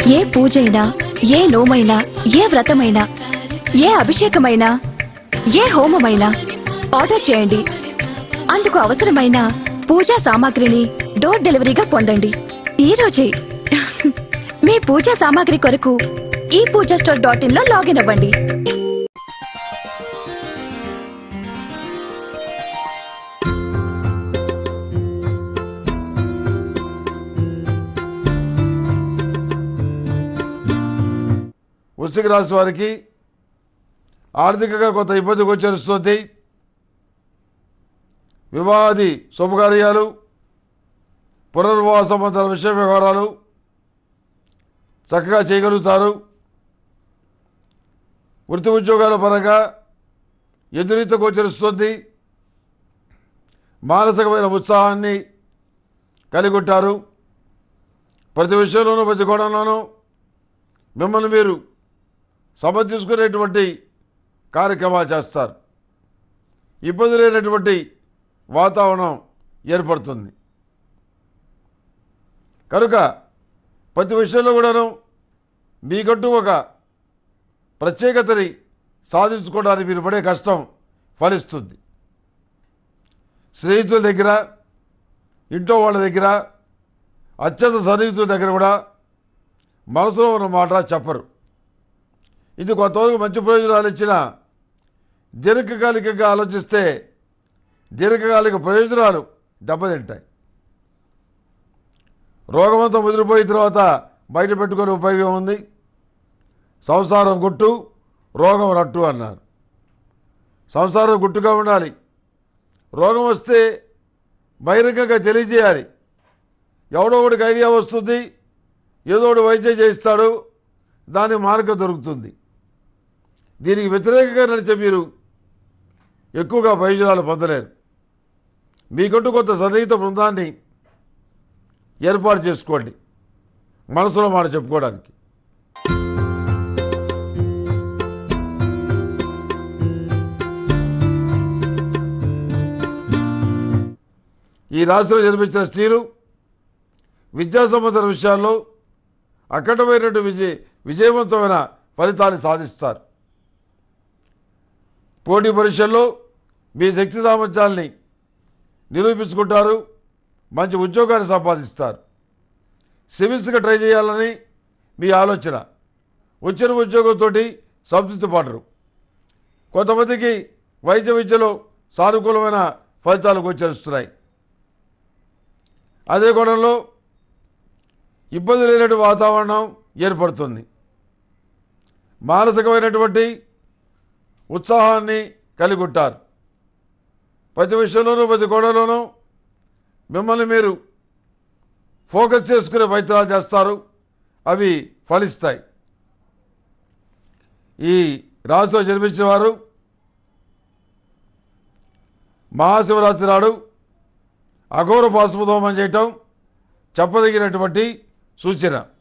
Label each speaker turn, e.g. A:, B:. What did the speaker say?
A: ఏ పూజైనా ఏ నోమైనా ఏ వ్రతమైనా ఏ అభిషేకమైనా ఏ హోమమైనా ఆర్డర్ చేయండి అందుకు అవసరమైన పూజా సామాగ్రిని డోర్ డెలివరీగా పొందండి ఈ రోజే మీ పూజా సామాగ్రి కొరకు ఈ పూజా స్టోర్ డాట్ ఇన్ లో లాగిన్ అవ్వండి
B: వృశ్చిక రాశి వారికి ఆర్థికంగా కొంత ఇబ్బంది గోచరిస్తుంది వివాహాది శుభకార్యాలు పునర్వివాహ సంబంధాల విషయ వ్యవహారాలు చక్కగా చేయగలుగుతారు వృత్తి ఉద్యోగాల పరంగా ఎదురీత గోచరిస్తుంది మానసికమైన ఉత్సాహాన్ని కలిగి ఉంటారు ప్రతి విషయంలోనూ ప్రతి కోణంలోనూ మిమ్మల్ని మీరు సమర్థించుకునేటువంటి కార్యక్రమాలు చేస్తారు ఇబ్బంది లేనటువంటి వాతావరణం ఏర్పడుతుంది కనుక ప్రతి విషయంలో కూడాను మీకంటూ ఒక ప్రత్యేకతని సాధించుకోవడానికి మీరు పడే కష్టం ఫలిస్తుంది స్నేహితుల దగ్గర ఇంట్లో వాళ్ళ దగ్గర అత్యంత సన్నిహితుల దగ్గర కూడా మనసులో ఉన్న మాట చెప్పరు ఇది కొంతవరకు మంచి ప్రయోజనాలు ఇచ్చిన దీర్ఘకాలికంగా ఆలోచిస్తే దీర్ఘకాలిక ప్రయోజనాలు దెబ్బతింటాయి రోగమంతా ముదిరిపోయిన తర్వాత బయట పెట్టుకొని ఉపయోగం ఉంది సంసారం గుట్టు రోగం రట్టు అన్నారు సంసారం గుట్టుగా ఉండాలి రోగం వస్తే బహిరంగంగా తెలియజేయాలి ఎవడో ఒకడికి ఐడియా వస్తుంది ఏదో ఒకటి వైద్యం చేయిస్తాడు దాని మార్గం దొరుకుతుంది దీనికి వ్యతిరేకంగా నడిచే మీరు ఎక్కువగా ప్రయోజనాలు పొందలేరు మీకంటూ కొంత సన్నిహిత బృందాన్ని ఏర్పాటు చేసుకోండి మనసులో మాట చెప్పుకోవడానికి ఈ రాశిలో జన్మించిన స్త్రీలు విద్యా సంబంధ విషయాల్లో అఖండమైనటువంటి విజయ విజయవంతమైన ఫలితాలు సాధిస్తారు పోటీ పరీక్షల్లో మీ శక్తి సామర్థ్యాల్ని నిరూపించుకుంటారు మంచి ఉద్యోగాన్ని సంపాదిస్తారు సివిల్స్గా ట్రై చేయాలని మీ ఆలోచన వచ్చిన ఉద్యోగంతో సంతృప్తి పడరు కొంతమందికి వైద్య విద్యలో సానుకూలమైన ఫలితాలు గోచరిస్తున్నాయి అదే కోణంలో ఇబ్బంది లేనటువంటి వాతావరణం ఏర్పడుతుంది మానసికమైనటువంటి ఉత్సాహాన్ని కలిగి ఉంటారు ప్రతి విషయంలోనూ ప్రతి కోణంలోనూ మిమ్మల్ని మీరు ఫోకస్ చేసుకునే ప్రయత్నాలు చేస్తారు అవి ఫలిస్తాయి ఈ రాశిలో జన్మించిన వారు మహాశివరాత్రి నాడు అఘోర పాశుపదోమం చేయటం చెప్పదగినటువంటి సూచన